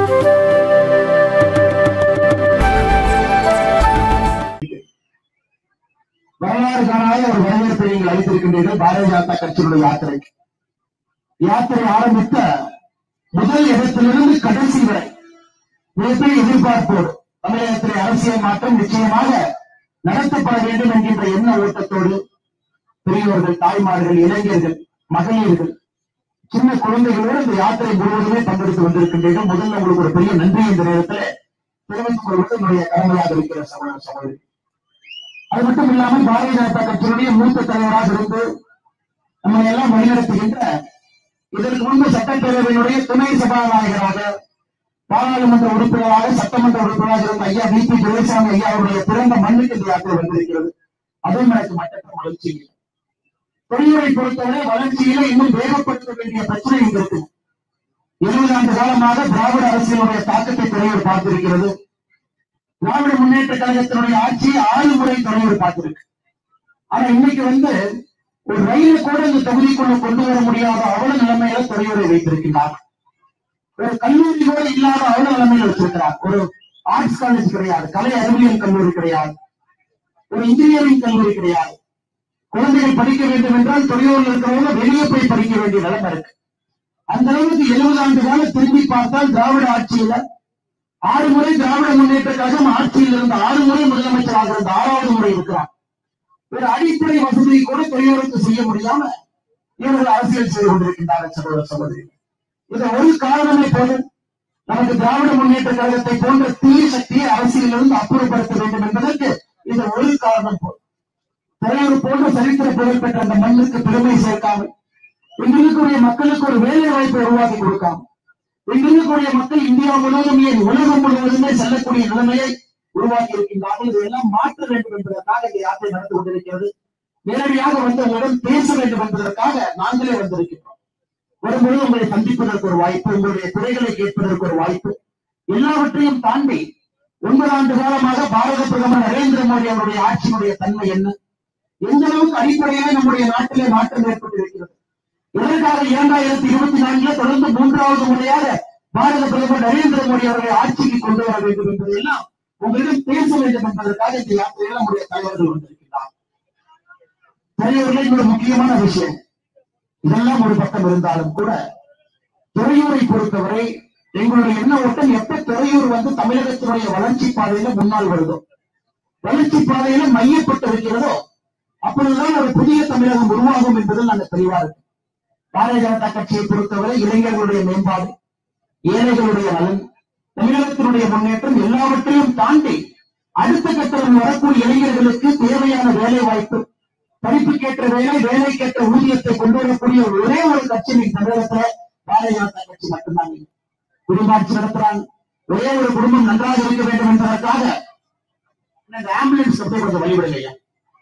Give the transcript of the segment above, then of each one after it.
வரலாறு காணாத ஒரு வரவேற்பை நீங்கள் அளித்திருக்கின்றீர்கள் பாரதிய ஜனதா கட்சியினுடைய யாத்திரைக்கு யாத்திரை ஆரம்பித்த முதல் இடத்திலிருந்து கடைசி வரை மிகப்பெரிய எதிர்பார்ப்போடு தமிழகத்திலே அரசியல் மாற்றம் நிச்சயமாக நடத்தப்பட வேண்டும் என்கின்ற எண்ண ஓட்டத்தோடு பெரியவர்கள் தாய்மார்கள் இளைஞர்கள் மகளிர்கள் சின்ன குழந்தைகளோடு இந்த யாத்திரை முழுவதுமே பங்கெடுத்து வந்திருக்கின்றீர்கள் முதல்ல உங்களுக்கு ஒரு பெரிய நன்றி இந்த நேரத்தில் தெரிவித்துக் கொள்வது என்னுடைய கடமையாக இருக்கிற சகோதர சகோதரி அது மட்டும் இல்லாமல் பாரதிய ஜனதா கட்சியினுடைய மூத்த தலைவராக இருந்து நம்மை எல்லாம் வழிநடத்துகின்ற இதற்கு முன்பு சட்டப்பேரவையினுடைய துணை சபாநாயகராக பாராளுமன்ற உறுப்பினராக சட்டமன்ற உறுப்பினராக இருந்த ஐயா வி பி துரைசாமி ஐயா அவருடைய பிறந்த மண்ணுக்கு இந்த யாத்திரை வந்திருக்கிறது அதுவும் எனக்கு மட்டற்ற மகிழ்ச்சி இல்லை. தொழிலை பொறுத்தவரை வளர்ச்சியில இன்னும் வேகப்படுத்த வேண்டிய பிரச்சனை இங்க இருக்கு இருபது ஆண்டு காலமாக திராவிட அரசியலுடைய தாக்கத்தை துறையூர் பார்த்திருக்கிறது திராவிட முன்னேற்ற கழகத்தினுடைய ஆட்சியை ஆறு முறை துறையூர் பார்த்திருக்கு ஆனா இன்னைக்கு வந்து ஒரு ரயில கூட இந்த தொகுதிக்குள்ள கொண்டு வர முடியாத அவல நிலைமையில துறையூரை வைத்திருக்கின்றார் ஒரு கல்லூரி கூட இல்லாத அவல நிலைமையில வச்சிருக்கிறார் ஒரு ஆர்ட்ஸ் காலேஜ் கிடையாது கலை அறிவியல் கல்லூரி கிடையாது ஒரு இன்ஜினியரிங் கல்லூரி கிடையாது குழந்தைகள் படிக்க வேண்டும் என்றால் துறையூரில் இருக்கிறவங்க வெளியே போய் படிக்க வேண்டிய நிலைமை இருக்கு அந்த அளவுக்கு எழுபது ஆண்டு காலம் திரும்பி பார்த்தால் திராவிட ஆட்சியில ஆறு முறை திராவிட முன்னேற்ற கழகம் ஆட்சியில் இருந்த ஆறு முறை முதலமைச்சராக இருந்த ஆறாவது முறை இருக்கிறார் ஒரு அடிப்படை வசதியை கூட துறையூருக்கு செய்ய முடியாம இவர்கள் அரசியல் செய்து கொண்டிருக்கின்றார்கள் சகோதர சகோதரி இது ஒரு காரணமே போதும் நமக்கு திராவிட முன்னேற்ற கழகத்தை போன்ற தீய சக்தியை அரசியலிருந்து அப்புறப்படுத்த வேண்டும் என்பதற்கு இது ஒரு காரணம் போதும் தலைவர் போன்ற சரித்திர புகழ் பெற்ற அந்த மண்ணுக்கு பெருமை சேர்க்காமல் இங்க இருக்கக்கூடிய மக்களுக்கு ஒரு வேலை வாய்ப்பை உருவாக்கி கொடுக்காம இங்க இருக்கக்கூடிய மக்கள் இந்தியா முழுவதும் ஏன் உலகம் முழுவதுமே செல்லக்கூடிய நிலைமையை உருவாக்கி இருக்கின்றார்கள் இதையெல்லாம் மாற்ற வேண்டும் என்பதற்காக இந்த யாத்திரை நடந்து கொண்டிருக்கிறது நேரடியாக வந்து உங்களிடம் பேச வேண்டும் என்பதற்காக நாங்களே வந்திருக்கின்றோம் வரும்பொழுது உங்களை சந்திப்பதற்கு ஒரு வாய்ப்பு உங்களுடைய குறைகளை கேட்பதற்கு ஒரு வாய்ப்பு எல்லாவற்றையும் தாண்டி ஒன்பது ஆண்டு காலமாக பாரத பிரதமர் நரேந்திர மோடி அவருடைய ஆட்சியினுடைய தன்மை என்ன எந்த அளவுக்கு அடிப்படையிலே நம்முடைய நாட்டிலே மாற்றம் ஏற்பட்டிருக்கிறது இதற்காக இரண்டாயிரத்தி இருபத்தி நான்கில் தொடர்ந்து மூன்றாவது முறையாக பாரத பிரதமர் நரேந்திர மோடி அவர்களை ஆட்சிக்கு கொண்டு வர வேண்டும் என்பதையெல்லாம் உங்களிடம் பேச வேண்டும் என்பதற்காக இந்த யாத்திரையில் நம்முடைய தலைவர்கள் வந்திருக்கிறார் தலைவர்களே ஒரு முக்கியமான விஷயம் இதெல்லாம் ஒரு பக்கம் இருந்தாலும் கூட துறையூரை பொறுத்தவரை எங்களுடைய எண்ண ஓட்டம் எப்ப துறையூர் வந்து தமிழகத்தினுடைய வளர்ச்சி பாதையில முன்னால் வருதோ வளர்ச்சி பாதையில மையப்பட்டு இருக்கிறதோ அப்பொழுதுதான் ஒரு புதிய தமிழகம் உருவாகும் என்பதில் நாங்கள் தெளிவா இருக்கோம் பாரதிய ஜனதா கட்சியை பொறுத்தவரை இளைஞர்களுடைய மேம்பாடு ஏழைகளுடைய நலன் தமிழகத்தினுடைய முன்னேற்றம் எல்லாவற்றையும் தாண்டி அடுத்த கட்டத்தில் வரக்கூடிய இளைஞர்களுக்கு தேவையான வேலை வாய்ப்பு படிப்புக்கேற்ற வேலை வேலைக்கேற்ற ஊதியத்தை கொண்டு வரக்கூடிய ஒரே ஒரு கட்சி நீங்க தமிழகத்துல பாரதிய ஜனதா கட்சி மட்டும்தான் இருக்கு. குடும்பாட்சி நடத்துறாங்க ஒரே ஒரு குடும்பம் நன்றாக இருக்க வேண்டும் என்பதற்காக இந்த ஆம்புலன்ஸ் அப்படியே கொஞ்சம் வழிவிடலையா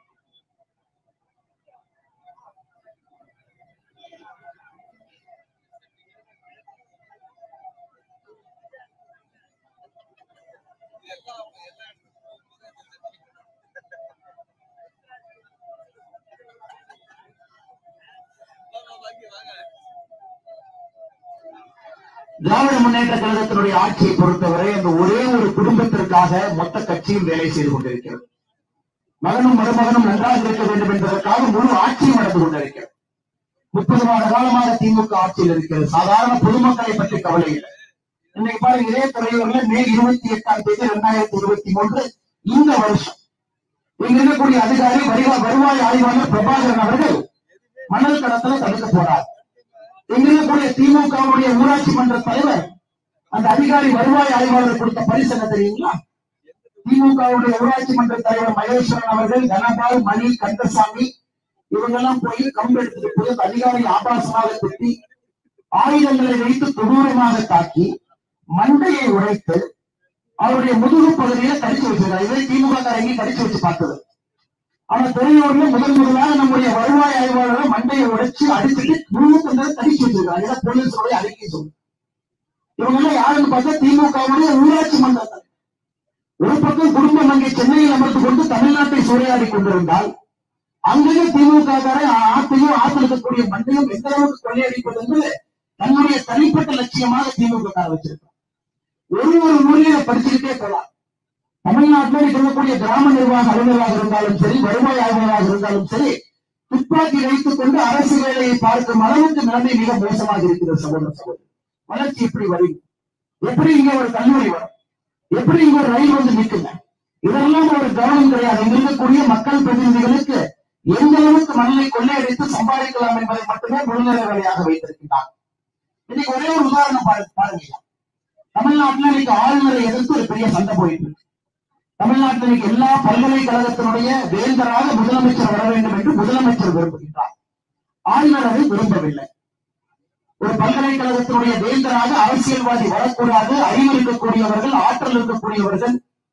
திராவிட முன்னேற்ற கழகத்தினுடைய ஆட்சியை பொறுத்தவரை அந்த ஒரே ஒரு குடும்பத்திற்காக மொத்த கட்சியும் வேலை செய்து கொண்டிருக்கிறது மகனும் மருமகனும் நன்றாக இருக்க வேண்டும் என்பதற்காக முழு ஆட்சியும் நடந்து கொண்டிருக்கிறது முப்பது மாத காலமாக திமுக ஆட்சியில் இருக்கிறது சாதாரண பொதுமக்களை பற்றி கவலை இல்லை இன்னைக்கு பாருங்க இதே துறையூர்ல மே இருபத்தி எட்டாம் தேதி இரண்டாயிரத்தி இருபத்தி மூன்று இந்த வருஷம் இங்க இருக்கக்கூடிய அதிகாரி வருவா- வருவாய் ஆய்வாளர் பிரபாகரன் அவர்கள் மணல் கடத்தலை தடுக்க போறார் இங்க இருக்கக்கூடிய திமுகவுடைய ஊராட்சி மன்ற தலைவர் அந்த அதிகாரி வருவாய் ஆய்வாளர் கொடுத்த பரிசு என்ன தெரியுங்களா திமுகவுடைய ஊராட்சி மன்ற தலைவர் மகேஸ்வரன் அவர்கள் தனபால் மணி கந்தசாமி இவங்கெல்லாம் போய் கம்பு எடுத்துட்டு போய் அந்த அதிகாரி ஆபாசமாக திட்டி ஆயுதங்களை வைத்து கொடூரமாக தாக்கி மண்டையை உடைத்து அவருடைய முதுகு பகுதியில கடிச்சு வச்சிருக்காரு இதை திமுக காரங்க கடிச்சு வச்சு பார்த்தது ஆனா துறையூர்ல முதல் முதலாக நம்முடைய வருவாய் ஆய்வாளர் மண்டையை உடைச்சு அடிச்சுட்டு முழுக்க கடிச்சு வச்சிருக்காங்க இதை போலீஸோட அறிக்கை சொல்லு இவங்க எல்லாம் யாருன்னு பார்த்தா திமுகவுடைய ஊராட்சி மன்ற தலைவர். ஒரு பக்கம் குடும்பம் அங்கே சென்னையில் அமர்ந்து கொண்டு தமிழ்நாட்டை சூறையாடி கொண்டிருந்தால் அங்கேயே திமுக ஆத்தையும் ஆத்தில் இருக்கக்கூடிய மண்டையும் எந்த அளவுக்கு கொள்ளையடிப்பது என்பது தன்னுடைய தனிப்பட்ட லட்சியமாக திமுக கார வச்சிருக்கார் ஒரு ஒரு ஊர்லயும் படிச்சுக்கிட்டே போலாம் தமிழ்நாட்டில் இருக்கக்கூடிய கிராம நிர்வாக அலுவலராக இருந்தாலும் சரி வருவாய் அலுவலராக இருந்தாலும் சரி துப்பாக்கி வைத்துக் கொண்டு அரசு வேலையை பார்க்கும் அளவுக்கு நிலைமை மிக மோசமாக இருக்கிறது சகோதர சகோதரி வளர்ச்சி எப்படி வரும் எப்படி இங்க ஒரு கல்லூரி வரும் எப்படி இங்க ஒரு ரயில் வந்து நிற்குங்க இதெல்லாம் ஒரு கவனம் கிடையாது இங்க இருக்கக்கூடிய மக்கள் பிரதிநிதிகளுக்கு எந்த அளவுக்கு மண்ணை கொள்ளையடித்து சம்பாதிக்கலாம் என்பதை மட்டுமே முழுநிலை வேலையாக வைத்திருக்கிறார் இன்னைக்கு ஒரே ஒரு உதாரணம் பாரு- பாருங்க தமிழ்நாட்டில் இன்னைக்கு ஆளுநரை எதிர்த்து ஒரு பெரிய சண்டை போயிட்டு இருக்கு தமிழ்நாட்டில் இன்னைக்கு எல்லா பல்கலைக்கழகத்தினுடைய வேந்தராக முதலமைச்சர் வர வேண்டும் என்று முதலமைச்சர் விரும்புகின்றார் ஆளுநர் அதை விரும்பவில்லை ஒரு பல்கலைக்கழகத்தினுடைய வேந்தராக அரசியல்வாதி வரக்கூடாது அறிவு இருக்கக்கூடியவர்கள் ஆற்றல் இருக்கக்கூடியவர்கள்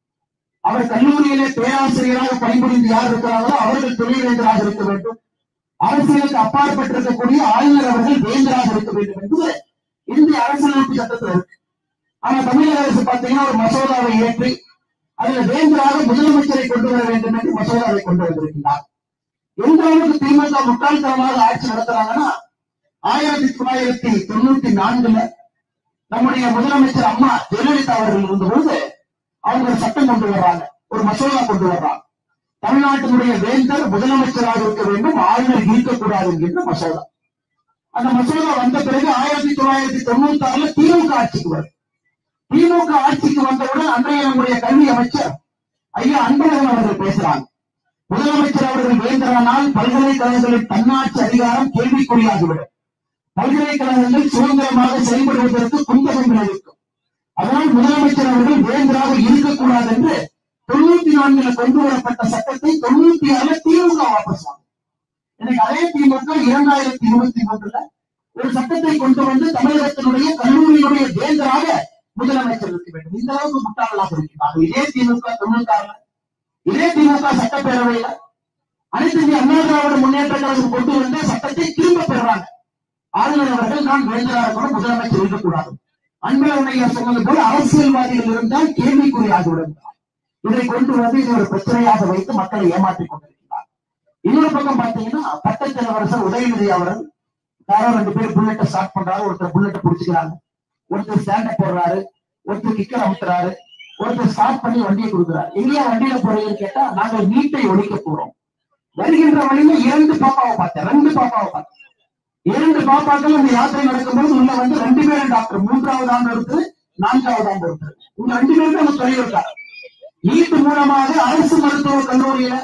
அவர் கல்லூரியிலே பேராசிரியராக பணிபுரிந்து யார் இருக்கிறார்களோ அவர்கள் துணைவேந்தராக இருக்க வேண்டும் அரசியலுக்கு அப்பாற்பட்டிருக்கக்கூடிய ஆளுநர் அவர்கள் வேந்தராக இருக்க வேண்டும் என்பது இந்திய அரசியலமைப்பு சட்டத்தில் இருக்கு ஆனா தமிழக அரசு பார்த்தீங்கன்னா ஒரு மசோதாவை ஏற்றி அதுல வேந்தராக முதலமைச்சரை கொண்டு வர வேண்டும் என்று மசோதாவை கொண்டு வந்திருக்கிறார் எந்த அளவுக்கு திமுக முட்டாள்தனமாக ஆட்சி நடத்துறாங்கன்னா ஆயிரத்தி தொள்ளாயிரத்தி தொண்ணூத்தி நான்குல நம்முடைய முதலமைச்சர் அம்மா ஜெயலலிதா அவர்கள் இருந்தபோது அவங்க ஒரு சட்டம் கொண்டு வர்றாங்க ஒரு மசோதா கொண்டு வர்றாங்க தமிழ்நாட்டினுடைய வேந்தர் முதலமைச்சராக இருக்க வேண்டும் ஆளுநர் இருக்கக்கூடாது என்கின்ற மசோதா அந்த மசோதா வந்த பிறகு ஆயிரத்தி தொள்ளாயிரத்தி தொண்ணூத்தி ஆறுல திமுக ஆட்சிக்கு வரும் திமுக ஆட்சிக்கு வந்தவுடன் அன்றைய நம்முடைய கல்வி அமைச்சர் ஐயா அன்பழகன் அவர்கள் பேசுறாங்க முதலமைச்சர் அவர்கள் வேந்தரானால் பல்கலைக்கழகங்களின் தன்னாட்சி அதிகாரம் கேள்விக்குறியாகிவிடும் பல்கலைக்கழகங்கள் சுதந்திரமாக செயல்படுவதற்கு குந்தகம் விளைவிக்கும் அதனால் முதலமைச்சர் அவர்கள் வேந்தராக இருக்கக்கூடாது என்று தொண்ணூத்தி நான்குல கொண்டு வரப்பட்ட சட்டத்தை தொண்ணூத்தி ஆறுல திமுக வாபஸ் வாங்க எனக்கு அதே திமுக இரண்டாயிரத்தி இருபத்தி மூன்றுல ஒரு சட்டத்தை கொண்டு வந்து தமிழகத்தினுடைய கல்லூரியினுடைய வேந்தராக முதலமைச்சர் இருக்க வேண்டும் இந்த அளவுக்கு முட்டாளாக இருக்கிறார்கள் இதே திமுக தொண்ணூத்தி ஆறுல இதே திமுக சட்டப்பேரவையில அனைத்து இந்திய அண்ணா திராவிட முன்னேற்ற கழகம் கொண்டு வந்த சட்டத்தை திரும்ப பெறுறாங்க ஆளுநர் அவர்கள் நான் வேந்தராக கூட முதலமைச்சர் இருக்கக்கூடாது அன்பழகன் ஐயா சொன்னது போல அரசியல்வாதிகள் இருந்தால் கேள்விக்குறியாகி விடுகிறார் இதை கொண்டு வந்து இது ஒரு பிரச்சனையாக வைத்து மக்களை ஏமாற்றிக் கொண்டிருக்கிறார் இன்னொரு பக்கம் பாத்தீங்கன்னா பட்டத்தலைவரசர் உதயநிதி அவர்கள் யாரோ ரெண்டு பேர் புல்லட்டை ஸ்டார்ட் பண்றாரு ஒருத்தர் புல்லட்டை புடிச்சுக்கிறாங்க ஒருத்தர் ஸ்டாண்ட போடுறாரு ஒருத்தர் கிக்கர் அமுத்துறாரு ஒருத்தர் ஸ்டார்ட் பண்ணி வண்டியை கொடுக்குறாரு எங்கேயா வண்டியில போறீங்கன்னு கேட்டா நாங்கள் நீட்டை ஒழிக்க போறோம் வருகின்ற வழியில இரண்டு பாப்பாவை பார்த்தேன் ரெண்டு பாப்பாவை பார்த்தேன் இரண்டு பாப்பாக்கள் இந்த யாத்திரை நடக்கும்போது உள்ள வந்து ரெண்டு பேரும் டாக்டர் மூன்றாவது ஆண்டு இருக்கு நான்காவது ஆண்டு இருக்கு உங்க ரெண்டு பேருக்கு நம்ம சொல்லியிருக்காரு நீட் மூலமாக அரசு மருத்துவக் கல்லூரியில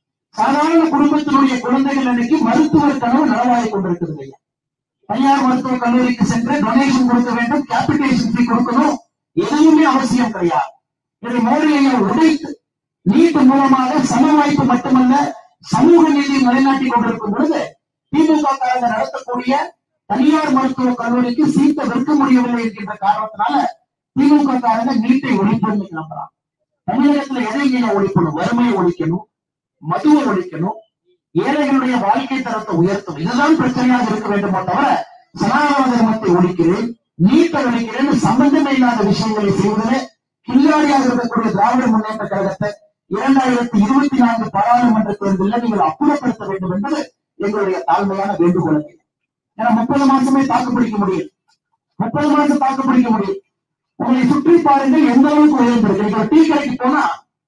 சாதாரண குடும்பத்தினுடைய குழந்தைகள் அன்னைக்கு மருத்துவர் கனவு நலவாகி கொண்டிருக்கிறது ஐயா தனியார் மருத்துவக் கல்லூரிக்கு சென்று டொனேஷன் கொடுக்க வேண்டும் கேபிட்டேஷன் ஃபீ கொடுக்கணும் எதுவுமே அவசியம் கிடையாது இதை மோடி ஐயா உடைத்து நீட் மூலமாக சம வாய்ப்பு மட்டுமல்ல சமூக நீதியை நிலைநாட்டிக் கொண்டிருக்கும் பொழுது திமுக காரங்க நடத்தக்கூடிய தனியார் மருத்துவக் கல்லூரிக்கு சீட்டை விற்க முடியவில்லை என்கின்ற காரணத்தினால திமுக காரங்க நீட்டை ஒழிப்புன்னு கிளம்புறாங்க தமிழகத்துல எதை நீங்க ஒழிக்கணும் வறுமையை ஒழிக்கணும் மதுவை ஒழிக்கணும் ஏழைகளுடைய வாழ்க்கை தரத்தை உயர்த்தணும் இதுதான் பிரச்சனையாக இருக்க வேண்டுமோ தவிர சனாதன தர்மத்தை ஒழிக்கிறேன் நீட்டை ஒழிக்கிறேன் சம்பந்தமே இல்லாத விஷயங்களை செய்வதிலே கில்லாடியாக இருக்கக்கூடிய திராவிட முன்னேற்ற கழகத்தை இரண்டாயிரத்தி இருபத்தி நான்கு பாராளுமன்ற தேர்தலில் நீங்கள் அப்புறப்படுத்த வேண்டும் என்பது எங்களுடைய தாழ்மையான வேண்டுகோள் ஏன்னா முப்பது மாசமே தாக்கு பிடிக்க முடியும் முப்பது மாசம் தாக்கு பிடிக்க முடியும் உங்களை சுற்றி பாருங்கள் எந்த அளவுக்கு உயர்ந்திருக்கு நீங்க டீ கடைக்கு போனா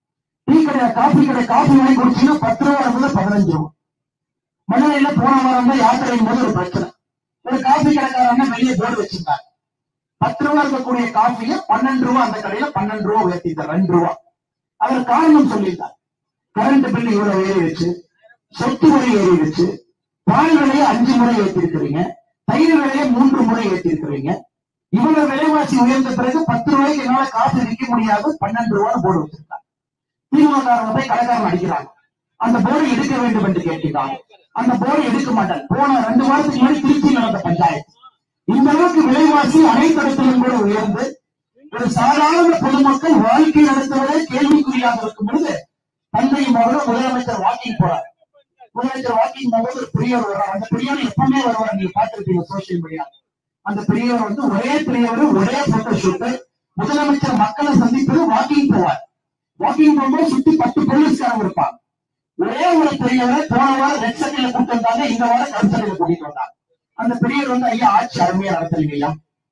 டீ கடை காஃபி கடை காஃபி வாங்கி குடிச்சீங்கன்னா பத்து ரூபா இருந்தது பதினஞ்சு ரூபா மதுரையில போன வாரம் தான் யாத்திரையின் போது ஒரு பிரச்சனை ஒரு காஃபி கடைக்காரங்க வெளியே போர்டு வச்சிருந்தாங்க பத்து ரூபா இருக்கக்கூடிய காஃபிய பன்னெண்டு ரூபா அந்த கடையில பன்னெண்டு ரூபா உயர்த்திட்டார் ரெண்டு ரூபா அவர் காரணம் சொல்லிட்டார் கரண்ட் பில் இவ்வளவு ஏறிடுச்சு சொத்து வரி ஏறிடுச்சு பால் விலையை அஞ்சு முறை ஏற்றிருக்கிறீங்க தயிர் விலையை மூன்று முறை ஏற்றிருக்கிறீங்க இவ்வளவு விலைவாசி உயர்ந்த பிறகு பத்து ரூபாய்க்கு என்னால காசு விற்க முடியாது பன்னெண்டு ரூபாய் போர்டு வச்சிருக்காங்க திமுக காரங்க போய் கடைக்காரன் அடிக்கிறாங்க அந்த போர்டு எடுக்க வேண்டும் என்று கேட்கிறாங்க அந்த போர்டு எடுக்க மாட்டாங்க போன ரெண்டு வாரத்துக்கு முன்னாடி திருச்சி நடந்த பஞ்சாயத்து இந்த அளவுக்கு விலைவாசி அனைத்து இடத்திலும் கூட உயர்ந்து ஒரு சாதாரண பொதுமக்கள் வாழ்க்கை நடத்துவதே கேள்விக்குறியாக இருக்கும் பொழுது தந்தை மகளும் முதலமைச்சர் வாக்கிங் போறார் முதலமைச்சர் வாக்கிங் போகும்போது ஒரு பெரியவர் வர்றார் அந்த பெரியவர் எப்பவுமே வருவார் நீங்க பார்த்திருப்பீங்க சோசியல் மீடியா அந்த பெரியவர் வந்து ஒரே பெரியவர் ஒரே போட்டோ ஷூட் முதலமைச்சர் மக்களை சந்திப்பது வாக்கிங் போவார் வாக்கிங் போகும்போது சுத்தி பத்து போலீஸ்காரங்க இருப்பாங்க ஒரே ஒரு பெரியவரை போன வாரம் ரெட் சட்டையில கூட்டு வந்தாங்க இந்த வாரம் கருத்தரையில கூட்டிட்டு வந்தாங்க அந்த பெரியவர் வந்து ஐயா ஆட்சி அருமையா நடத்துறீங்க ஐயா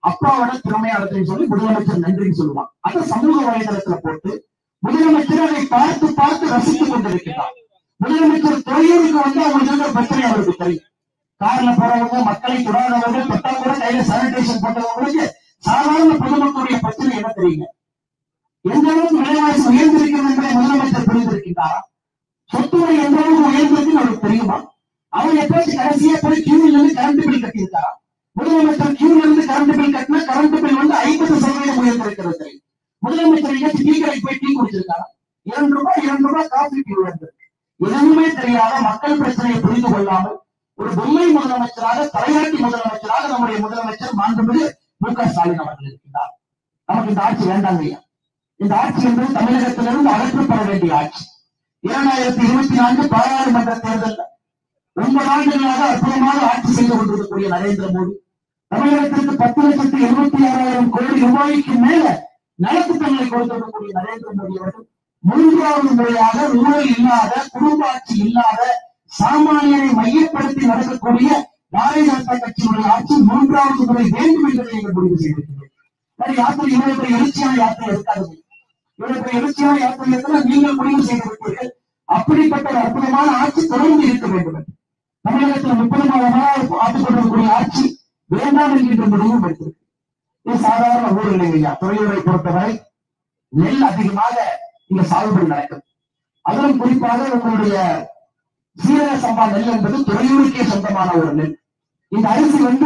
அப்பாவோட திறமையாளர்களை சொல்லி முதலமைச்சர் நன்றின்னு சொல்லுவான் அதை சமூக வலைதளத்துல போட்டு முதலமைச்சர் அதை பார்த்து பார்த்து ரசித்துக் கொண்டிருக்கிறார் முதலமைச்சர் துறையூருக்கு வந்து அவங்களுக்கு இருக்கிற பிரச்சனை அவருக்கு தெரியும் கார்ல போறவங்க மக்களை தொடாதவங்க தொட்டா கூட கையில சானிடேஷன் போட்டவங்களுக்கு சாதாரண பொதுமக்களுடைய பிரச்சனை என்ன தெரியுங்க எந்த அளவுக்கு விலைவாசி உயர்ந்திருக்கிறது என்பதை முதலமைச்சர் புரிந்திருக்கின்றாரா சொத்து வரி எந்த அளவுக்கு உயர்ந்திருக்குன்னு அவருக்கு தெரியுமா அவர் எப்போது கடைசியா போய் கியூவில் இருந்து கரண்ட் பில் கட்டியிருக்காரா முதலமைச்சர் கியூவில் இருந்து கரண்ட் பில் கட்டினா கரண்ட் பில் வந்து ஐம்பது சதவீதம் உயர்ந்திருக்கிறது தெரியும் முதலமைச்சர் எங்கேயாச்சும் டீ கடைக்கு போய் டீ குடிச்சிருக்காரா இரண்டு ரூபாய் இரண்டு ரூபாய் காஃபி டீ உயர்ந்திருக்கு எதுவுமே தெரியாத மக்கள் பிரச்சனையை புரிந்து கொள்ளாமல் ஒரு பொம்மை முதலமைச்சராக தலையாட்டி முதலமைச்சராக நம்முடைய முதலமைச்சர் மாண்புமிகு மு க ஸ்டாலின் அவர்கள் இருக்கின்றார் நமக்கு இந்த ஆட்சி வேண்டாங்க ஐயா இந்த ஆட்சி என்பது தமிழகத்திலிருந்து அகற்றப்பட வேண்டிய ஆட்சி இரண்டாயிரத்தி இருபத்தி நான்கு பாராளுமன்ற தேர்தலில் ஒன்பது ஆண்டுகளாக அற்புதமாக ஆட்சி செய்து கொண்டிருக்கக்கூடிய நரேந்திர மோடி தமிழகத்திற்கு பத்து லட்சத்து எழுபத்தி ஆறாயிரம் கோடி ரூபாய்க்கு மேல நலத்திட்டங்களை கொடுத்திருக்கக்கூடிய நரேந்திர மோடி அவர்கள் மூன்றாவது முறையாக ஊழல் இல்லாத குடும்ப ஆட்சி இல்லாத சாமானியரை மையப்படுத்தி நடக்கக்கூடிய பாரதிய ஜனதா கட்சியினுடைய ஆட்சி மூன்றாவது முறை வேண்டும் என்பதை நீங்கள் முடிவு செய்திருக்கிறீர்கள் வேற யாத்திரை இவ்வளவு பெரிய எழுச்சியான யாத்திரை இருக்காது இவ்வளவு பெரிய எழுச்சியான யாத்திரை இருந்தால் நீங்கள் முடிவு செய்து விட்டீர்கள் அப்படிப்பட்ட ஒரு அற்புதமான ஆட்சி தொடர்ந்து இருக்க வேண்டும் என்று. தமிழகத்தில் முப்பது மாதமாக ஆட்சி கொண்டிருக்கக்கூடிய ஆட்சி வேண்டாம் என்கின்ற முடிவும் எடுத்திருக்கு இது சாதாரண ஊர் இல்லைங்க துறையூரை பொறுத்தவரை நெல் அதிகமாக இங்க சாகுபடி நடக்கும் அதிலும் குறிப்பாக உங்களுடைய சீரக சம்பா நெல் என்பது துறையூருக்கே சொந்தமான ஒரு நெல் இந்த அரிசி வந்து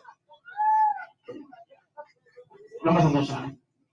ரொம்ப சந்தோஷம்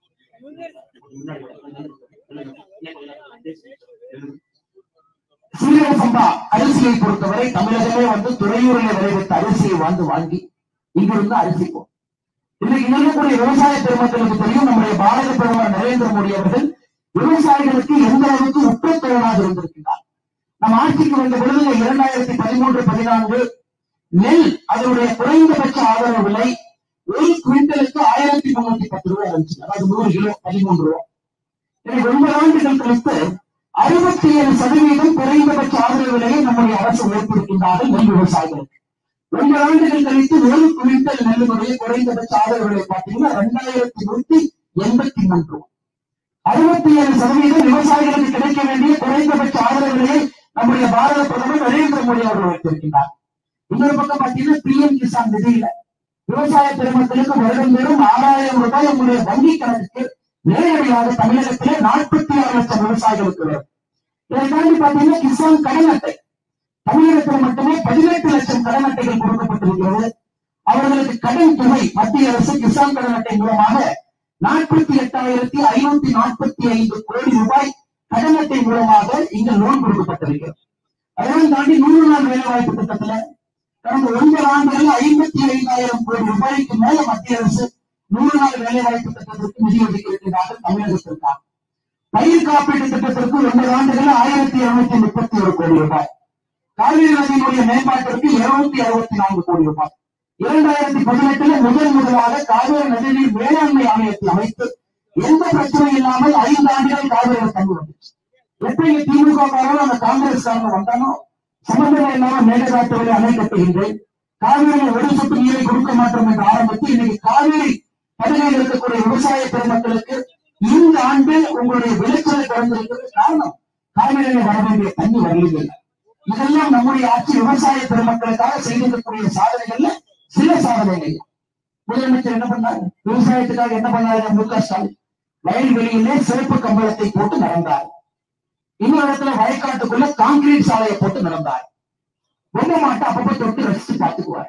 சீரக சம்பா அரிசியை பொறுத்தவரை தமிழகமே வந்து துறையூரில் விளைவித்த அரிசியை வந்து வாங்கி இங்கிருந்து அரிசி போ இன்னைக்கு இருக்கக்கூடிய விவசாய பெருமக்களுக்கு தெரியும் நம்முடைய பாரத பிரதமர் நரேந்திர மோடி அவர்கள் விவசாயிகளுக்கு எந்த அளவுக்கு உற்றத்தோழனாக இருந்திருக்கிறார் நம் ஆட்சிக்கு வந்த பொழுது இரண்டாயிரத்தி பதிமூன்று பதினான்கு நெல் அதனுடைய குறைந்தபட்ச ஆதரவு விலை ஒரு குவிண்டலுக்கு ஆயிரத்தி முன்னூத்தி பத்து ரூபாய் இருந்துச்சு அதாவது நூறு கிலோ பதிமூன்று ரூபாய் எனக்கு ஒன்பது ஆண்டுகள் கழித்து அறுபத்தி ஏழு சதவீதம் குறைந்தபட்ச ஆதரவு விலையை நம்முடைய அரசு உயர்த்திருக்கின்றார்கள் நெல் விவசாயிகளுக்கு ஒன்பது ஆண்டுகள் கழித்து ஒரு குவிண்டல் நெல்லுடைய குறைந்தபட்ச ஆதரவு விலை பார்த்தீங்கன்னா ரெண்டாயிரத்தி நூத்தி எண்பத்தி மூன்று ரூபாய் அறுபத்தி ஏழு சதவீதம் விவசாயிகளுக்கு கிடைக்க வேண்டிய குறைந்தபட்ச ஆதரவு விலையை நம்முடைய பாரத பிரதமர் நரேந்திர மோடி அவர்கள் வைத்திருக்கின்றார் இன்னொரு பக்கம் பார்த்தீங்கன்னா பிஎம் கிசான் நிதியில விவசாய பெருமக்களுக்கு வருடம் வெறும் ஆறாயிரம் ரூபாய் உங்களுடைய வங்கி கணக்குக்கு நேரடியாக தமிழகத்திலே நாற்பத்தி ஆறு லட்சம் விவசாயிகளுக்கு வரும் இதை தாண்டி பார்த்தீங்கன்னா கிசான் கடன் அட்டை தமிழகத்தில் மட்டுமே பதினெட்டு லட்சம் கடன் அட்டைகள் கொடுக்கப்பட்டிருக்கிறது அவர்களுக்கு கடன் தொகை மத்திய அரசு கிசான் கடன் அட்டை மூலமாக நாற்பத்தி எட்டாயிரத்தி ஐநூத்தி நாற்பத்தி ஐந்து கோடி ரூபாய் கடன் அட்டை மூலமாக இங்கு லோன் கொடுக்கப்பட்டிருக்கிறது அதையும் தாண்டி நூறு நாள் வேலைவாய்ப்பு திட்டத்துல கடந்த ஒன்பது ஆண்டுகளில் ஐம்பத்தி ஐந்தாயிரம் கோடி ரூபாய்க்கு மேல மத்திய அரசு நூறு நாள் வேலைவாய்ப்பு திட்டத்திற்கு நிதி ஒதுக்கியிருக்கிறார்கள் தமிழகத்திற்காக பயிர் காப்பீட்டு திட்டத்திற்கு ஒன்பது ஆண்டுகளில் ஆயிரத்தி இருநூத்தி முப்பத்தி ஒரு கோடி ரூபாய் காவிரி நதியினுடைய மேம்பாட்டிற்கு இருநூத்தி அறுபத்தி நான்கு கோடி ரூபாய் இரண்டாயிரத்தி பதினெட்டுல முதல் முதலாக காவிரி நதிநீர் மேலாண்மை ஆணையத்தை அமைத்து எந்த பிரச்சனையும் இல்லாமல் ஐந்து ஆண்டுகள் காவிரி தங்கி வந்துச்சு எப்படி திமுக காரர்கள் அந்த காங்கிரஸ் காரங்க வந்தானோ சம்பந்தம் இல்லாம மேகதாட்டுகளை அணை கட்டுகின்றேன் காவிரியில் ஒரு சொட்டு நீரை கொடுக்க மாட்டோம் என்று ஆரம்பித்து இன்னைக்கு காவிரி பகுதியில் இருக்கக்கூடிய விவசாய பெருமக்களுக்கு இந்த ஆண்டு உங்களுடைய விளைச்சலை திறந்திருக்கிறது காரணம் காவிரியில் வர வேண்டிய தண்ணி வரவில்லை இதெல்லாம் நம்முடைய ஆட்சி விவசாய பெருமக்களுக்காக செய்திருக்கக்கூடிய சாதனைகள்ல சில சாதனைகள் முதலமைச்சர் என்ன பண்ணார் விவசாயத்துக்காக என்ன பண்ணாரு மு க ஸ்டாலின் வயல்வெளியிலே சிறப்பு கம்பளத்தை போட்டு நடந்தார் இன்னொரு இடத்துல வயக்காட்டுக்குள்ள கான்கிரீட் சாலையை போட்டு நடந்தார் பொம்மை மாட்டை அப்பப்ப தொட்டு ரசித்து பார்த்துக்குவார்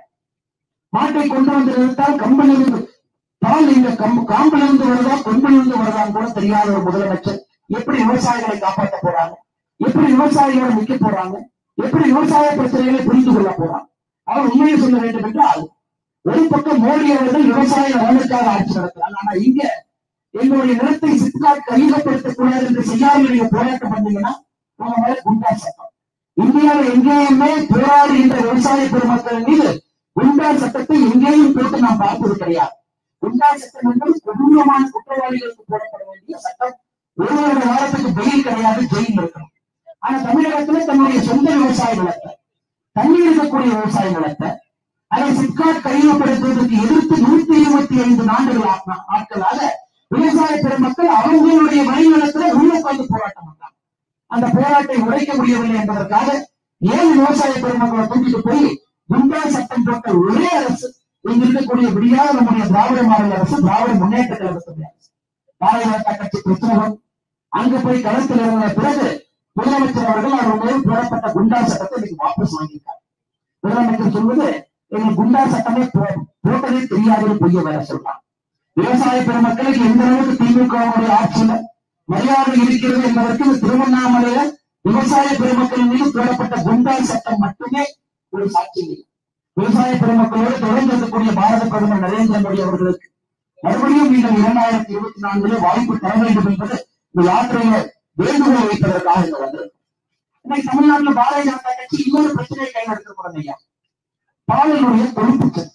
மாட்டை கொண்டு வந்து நிறுத்தால் கம்பிலிருந்து பால் இந்த கம்பு காம்பிலிருந்து வருதா கொம்பிலிருந்து வருதான்னு கூட தெரியாத ஒரு முதலமைச்சர் எப்படி விவசாயிகளை காப்பாற்ற போறாங்க எப்படி விவசாயிகளோட நிக்க போறாங்க எப்படி விவசாய பிரச்சனைகளை புரிந்து கொள்ள போறாங்க அவர் உண்மையை சொல்ல வேண்டும் என்றால் ஒரு பக்கம் மோடி அவர்கள் விவசாய நலனுக்காக ஆட்சி நடத்துறாங்க ஆனா இங்க எங்களுடைய நிலத்தை சிப்காட் கையகப்படுத்தக்கூடாது என்று செய்யாமல் நீங்க போராட்டம் பண்ணீங்கன்னா உங்க மேல குண்டா சட்டம் இந்தியாவில் எங்கேயுமே போராடுகின்ற விவசாய பெருமக்கள் மீது குண்டா சட்டத்தை எங்கேயும் போட்டு நாம் பார்ப்பது கிடையாது குண்டா சட்டம் என்பது கொடூரமான குற்றவாளிகளுக்கு போடப்பட வேண்டிய சட்டம் ஒரு ஒரு வாரத்துக்கு பெயில் கிடையாது ஜெயில் இருக்கணும் ஆனா தமிழகத்துல தன்னுடைய சொந்த விவசாய நிலத்தை தண்ணி இருக்கக்கூடிய விவசாய நிலத்தை அதை சிப்காட் சிப்காட் கையகப்படுத்துவதற்கு எதிர்த்து நூத்தி இருபத்தி ஐந்து நாடுகள் ஆ- நாட்களாக விவசாய பெருமக்கள் அவங்களுடைய வழிநிலத்துல உள்ள உட்கார்ந்து போராட்டம் பண்ணாங்க அந்த போராட்டத்தை உடைக்க முடியவில்லை என்பதற்காக ஏழு விவசாய பெருமக்களை தூக்கிட்டு போய் குண்டா சட்டம் போட்ட ஒரே அரசு இங்க இருக்கக்கூடிய விடியாத நம்முடைய திராவிட மாநில அரசு திராவிட முன்னேற்ற கழகத்துடைய அரசு பாரதிய ஜனதா கட்சி பிரச்சனை அங்க போய் களத்தில் இருந்த பிறகு முதலமைச்சர் அவர்கள் அவர் மேல் போடப்பட்ட குண்டா சட்டத்தை இன்னைக்கு வாபஸ் வாங்கியிருக்கார் முதலமைச்சர் சொல்வது எங்களுக்கு குண்டா சட்டமே போ- போட்டதே தெரியாதுன்னு பொய்ய வேற சொல்றாங்க விவசாய பெருமக்களுக்கு எந்த அளவுக்கு திமுகவுடைய ஆட்சியில மரியாதை இருக்கிறது என்பதற்கு இந்த திருவண்ணாமலையில விவசாய பெருமக்கள் மீது போடப்பட்ட குண்டா சட்டம் மட்டுமே ஒரு சாட்சி இல்லை விவசாய பெருமக்களோடு தொடர்ந்து இருக்கக்கூடிய பாரத பிரதமர் நரேந்திர மோடி அவர்களுக்கு மறுபடியும் நீங்கள் இரண்டாயிரத்தி இருபத்தி நான்கிலே வாய்ப்பு தர வேண்டும் என்பது இந்த யாத்திரையில வேண்டுகோள் வைப்பதற்காக இங்க வந்திருக்கோம் இன்னைக்கு தமிழ்நாட்டுல பாரதிய ஜனதா கட்சி இன்னொரு பிரச்சனையை கைநடத்தக்கூடாது ஐயா பாலினுடைய கொழுப்பு சத்து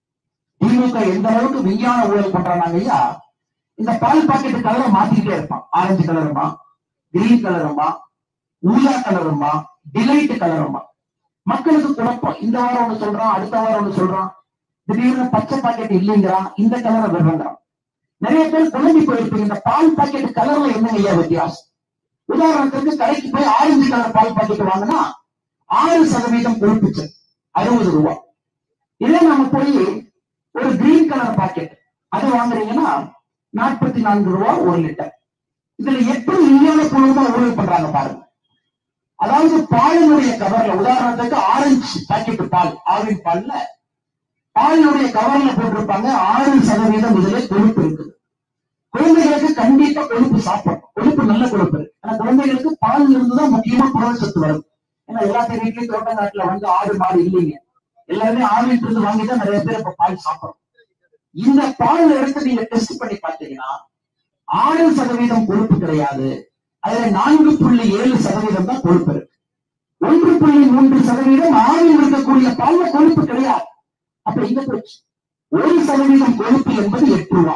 திமுக எந்த அளவுக்கு விஞ்ஞான ஊழல் பண்றாங்க ஐயா இந்த பால் பாக்கெட் கலரை மாத்திக்கிட்டே இருப்பான் ஆரஞ்சு கலருமா கிரீன் கலருமா ஊதா கலருமா டிலைட் கலருமா மக்களுக்கு குழப்பம் இந்த வாரம் ஒண்ணு சொல்றான் அடுத்த வாரம் ஒண்ணு சொல்றான் திடீர்னு பச்சை பாக்கெட் இல்லைங்கிறான் இந்த கலரை விடுறான் நிறைய பேர் குழம்பி போயிருப்பீங்க இந்த பால் பாக்கெட் கலர்ல என்ன ஐயா வித்தியாசம் உதாரணத்துக்கு கடைக்கு போய் ஆரஞ்சு கலர் பால் பாக்கெட் வாங்கினா ஆறு சதவீதம் கொழுப்புச்சு அறுபது ரூபா இதே நம்ம போய் ஒரு கிரீன் கலர் பாக்கெட் அது வாங்குறீங்கன்னா நாற்பத்தி நான்கு ரூபா ஒரு லிட்டர் இதுல எப்படி விஞ்ஞான பூர்வமா ஊழல் பண்றாங்க பாருங்க அதாவது பாலினுடைய கவர்ல உதாரணத்துக்கு ஆரஞ்சு பாக்கெட் பால் ஆவின் பால்ல பாலினுடைய கவர்ல போட்டிருப்பாங்க ஆறு சதவீதம் இதுல கொழுப்பு இருக்குது குழந்தைகளுக்கு கண்டிப்பா கொழுப்பு சாப்பிடும் கொழுப்பு நல்ல கொழுப்பு இருக்கு ஆனா குழந்தைகளுக்கு பால் இருந்துதான் முக்கியமா புரதச்சத்து வரும் ஏன்னா எல்லாத்தையும் வீட்லயும் தோட்டங்காட்டுல வந்து ஆடு மாடு இல்லைங்க எல்லாருமே ஆவிட்டு இருந்து வாங்கி தான் நிறைய பேர் இப்ப பால் சாப்பிடுறோம் இந்த பால் எடுத்து நீங்க டெஸ்ட் பண்ணி பார்த்தீங்கன்னா ஆறு சதவீதம் கொழுப்பு கிடையாது அதுல நான்கு புள்ளி ஏழு சதவீதம் தான் கொழுப்பு இருக்கு ஒன்று புள்ளி மூன்று சதவீதம் ஆறில் இருக்கக்கூடிய பால்ல கொழுப்பு கிடையாது அப்ப இங்க போச்சு ஒரு சதவீதம் கொழுப்பு என்பது எட்டு ரூபா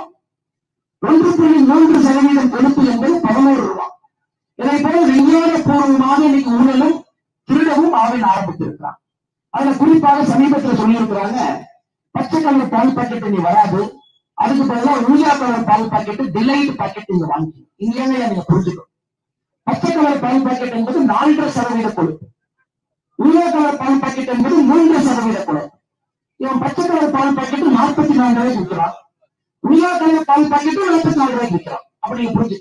ஒன்று புள்ளி மூன்று சதவீதம் கொழுப்பு என்பது பதினோரு ரூபா இதை போல விஞ்ஞான பூர்வமாக இன்னைக்கு ஊழலும் திருடவும் ஆவின் ஆரம்பித்திருக்கிறான் அதுல குறிப்பாக சமீபத்துல சொல்லியிருக்கிறாங்க பச்சை கலர் பால் பாக்கெட் நீ வராது அதுக்கு பதிலா ஊஜா கலர் பால் பாக்கெட் டிலைட் பாக்கெட் நீங்க வாங்கி இங்க ஏங்க நீங்க புரிஞ்சுக்கணும் பச்சை கலர் பால் பாக்கெட் என்பது நாலரை சதவீத கொழுப்பு ஊதா கலர் பால் பாக்கெட் என்பது மூன்று சதவீத கொழுப்பு இவன் பச்சை கலர் பால் பாக்கெட் நாற்பத்தி நாலு ரூபாய்க்கு விற்கிறான் ஊதா கலர் பால் பாக்கெட் நாற்பத்தி நாலு ரூபாய்க்கு விற்கிறான் அப்படி நீங்க புரிஞ்சு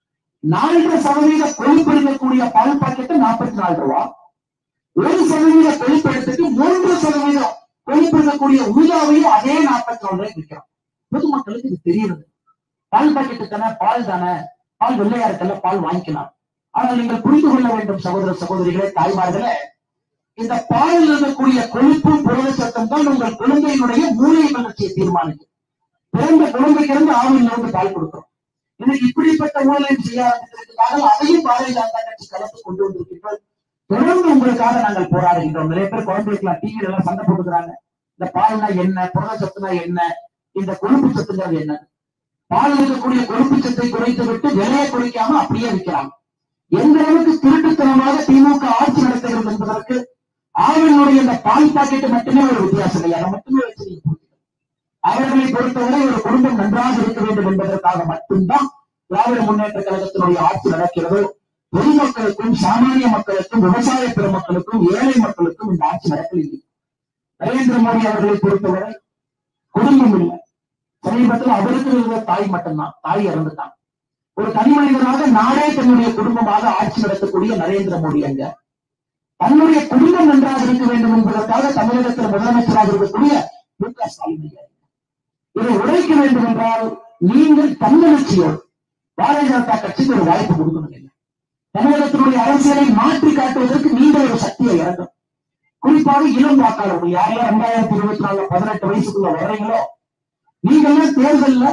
நாலரை சதவீத கொழுப்பு இருக்கக்கூடிய பால் பாக்கெட் நாற்பத்தி நாலு ரூபா ஒரு சதவீத கொழுப்பு எடுத்துட்டு மூன்று சதவீதம் கொழுப்பு இருக்கக்கூடிய ஊதாவையும் அதே நாற்பத்தி நாலு ரூபாய்க்கு விற்கிறான் பொதுமக்களுக்கு இது தெரியுது பால் பாக்கெட்டு தானே பால் தானே பால் வெள்ளையா இருக்கல பால் வாங்கிக்கலாம் ஆனால் நீங்கள் புரிந்து கொள்ள வேண்டும் சகோதர சகோதரிகளே தாய்மார்களே இந்த பாலில் இருக்கக்கூடிய கொழுப்பும் புரத சத்தம் தான் உங்கள் குழந்தையினுடைய மூளை வளர்ச்சியை தீர்மானிக்கும் பிறந்த குழந்தைக்கு இருந்து ஆவியில் இருந்து பால் கொடுக்கிறோம் இன்னைக்கு இப்படிப்பட்ட ஊழலை செய்ய ஆரம்பித்திருக்கிறார்கள் அதையும் பாரதிய ஜனதா கட்சி கலந்து கொண்டு வந்திருக்கின்றோம் தொடர்ந்து உங்களுக்காக நாங்கள் போராடுகின்றோம் நிறைய பேர் குழந்தைகளுக்கு டிவில எல்லாம் சண்டை போட்டுக்கிறாங்க இந்த பால்னா என்ன புரத சத்துனா என்ன இந்த கொழுப்பு சத்துங்கிறது என்ன பால் இருக்கக்கூடிய கொழுப்பு சத்தை குறைத்து விட்டு விலையை குறைக்காம அப்படியே விற்கிறாங்க எந்த அளவுக்கு திருட்டுத்தனமாக திமுக ஆட்சி நடத்துகிறது என்பதற்கு ஆவினுடைய இந்த பால் பாக்கெட் மட்டுமே ஒரு வித்தியாசம் இல்லை அதை மட்டுமே வச்சு நீங்க புரிஞ்சுக்கணும். அவர்களை பொறுத்தவரை ஒரு குடும்பம் நன்றாக இருக்க வேண்டும் என்பதற்காக மட்டும்தான் திராவிட முன்னேற்ற கழகத்தினுடைய ஆட்சி நடக்கிறது பொதுமக்களுக்கும் சாமானிய மக்களுக்கும் விவசாய பெருமக்களுக்கும் ஏழை மக்களுக்கும் இந்த ஆட்சி நடக்கவில்லை நரேந்திர மோடி அவர்களை பொறுத்தவரை குடும்பம் இல்லை சமீபத்தில் அவருக்கு இருந்த தாய் மட்டும்தான் தாய் இறந்துட்டான் ஒரு தனி மனிதனாக நாடே தன்னுடைய குடும்பமாக ஆட்சி நடத்தக்கூடிய நரேந்திர மோடி அங்க தன்னுடைய குடும்பம் நன்றாக இருக்க வேண்டும் என்பதற்காக தமிழகத்தில் முதலமைச்சராக இருக்கக்கூடிய மு க ஸ்டாலின் ஐயா. இதை உடைக்க வேண்டும் என்றால் நீங்கள் தன்னெழுச்சியோடு பாரதிய ஜனதா கட்சிக்கு ஒரு வாய்ப்பு கொடுக்கணும் ஐயா. தமிழகத்தினுடைய அரசியலை மாற்றி காட்டுவதற்கு நீங்கள் ஒரு சக்தியை இறங்கும் குறிப்பாக இளம் வாக்காளர்கள் யாரெல்லாம் ரெண்டாயிரத்தி இருபத்தி நாலு பதினெட்டு வயசுக்குள்ள வர்றீங்களோ நீங்கெல்லாம் தேர்தல்ல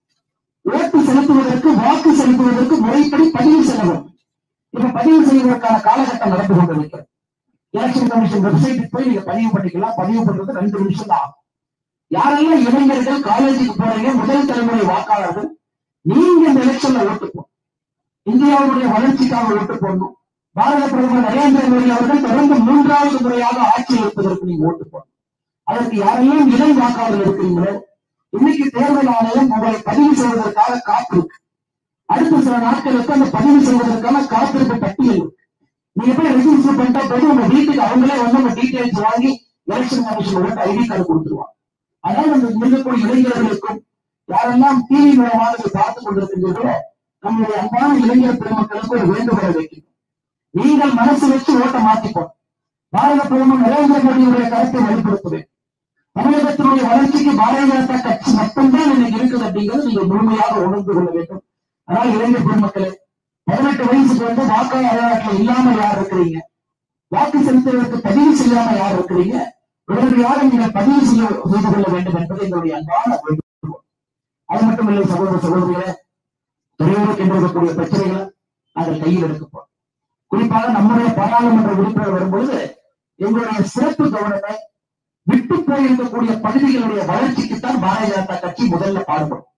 ஓட்டு செலுத்துவதற்கு வாக்கு செலுத்துவதற்கு முறைப்படி பதிவு செய்ய வேண்டும் இப்ப பதிவு செய்வதற்கான காலகட்டம் நடந்து கொண்டிருக்கிறது எலெக்ஷன் கமிஷன் வெப்சைட்டுக்கு போய் நீங்க பதிவு பண்ணிக்கலாம் பதிவு பண்றது ரெண்டு நிமிஷம் தான் ஆகும் யாரெல்லாம் இளைஞர்கள் காலேஜுக்கு போறீங்க முதல் தலைமுறை வாக்காளர்கள் நீங்க இந்த எலெக்ஷன்ல ஓட்டு போடணும் இந்தியாவுடைய வளர்ச்சிக்காக ஓட்டு போடணும் பாரத பிரதமர் நரேந்திர மோடி அவர்கள் தொடர்ந்து மூன்றாவது முறையாக ஆட்சி இருப்பதற்கு நீங்க ஓட்டு போடணும் அதற்கு யாரெல்லாம் இளம் வாக்காளர்கள் இருக்கிறீங்களோ இன்னைக்கு தேர்தல் ஆணையம் உங்களை பதிவு செய்வதற்காக காத்திருக்கு அடுத்த சில நாட்களுக்கு அந்த பதிவு செய்வதற்கான காத்திருப்பு பட்டியல் இருக்கு. நீங்க போய் ரெஜிஸ்டர் பண்ணிட்டா போது உங்க வீட்டுக்கு அவங்களே வந்து உங்க டீடைல்ஸ் வாங்கி எலெக்ஷன் கமிஷன் ஓட்டு ஐடி கார்டு கொடுத்துருவாங்க அதனால அந்த இருக்கக்கூடிய இளைஞர்களுக்கும் யாரெல்லாம் டிவி மூலமாக இதை பார்த்துக் கொண்டிருக்கின்றீர்களோ நம்முடைய அன்பான இளைஞர் பெருமக்களுக்கு ஒரு வேண்டுகோளை வைக்கிறோம் நீங்கள் மனசு வச்சு ஓட்ட மாத்திப்போம் பாரத பிரதமர் நரேந்திர மோடியுடைய கருத்தை வெளிப்படுத்துவேன் தமிழகத்தினுடைய வளர்ச்சிக்கு பாரதிய ஜனதா கட்சி மட்டும்தான் இன்னைக்கு இருக்குது அப்படிங்கிறது நீங்க முழுமையாக உணர்ந்து கொள்ள வேண்டும் ஆனால் இளைஞர் பெருமக்களே பதினெட்டு வயசுக்கு வந்து வாக்காளர் அடையாளத்தில் இல்லாமல் யார் இருக்கிறீங்க வாக்கு செலுத்துவதற்கு பதிவு செய்யாம யார் இருக்கிறீங்க உடனடியாக நீங்கள் பதிவு செய்ய செய்து கொள்ள வேண்டும் என்பது எங்களுடைய அன்பான வேண்டுகோள் அது மட்டும் இல்லை சகோதர சகோதரிகளே துறையூருக்கு என்று இருக்கக்கூடிய பிரச்சனைகளை நாங்கள் கையில் எடுக்கப்போம் குறிப்பாக நம்முடைய பாராளுமன்ற உறுப்பினர் வரும்பொழுது எங்களுடைய சிறப்பு கவனத்தை விட்டு போயிருக்கக்கூடிய பகுதிகளுடைய வளர்ச்சிக்குத்தான் பாரதிய ஜனதா கட்சி முதல்ல பாடுபடும்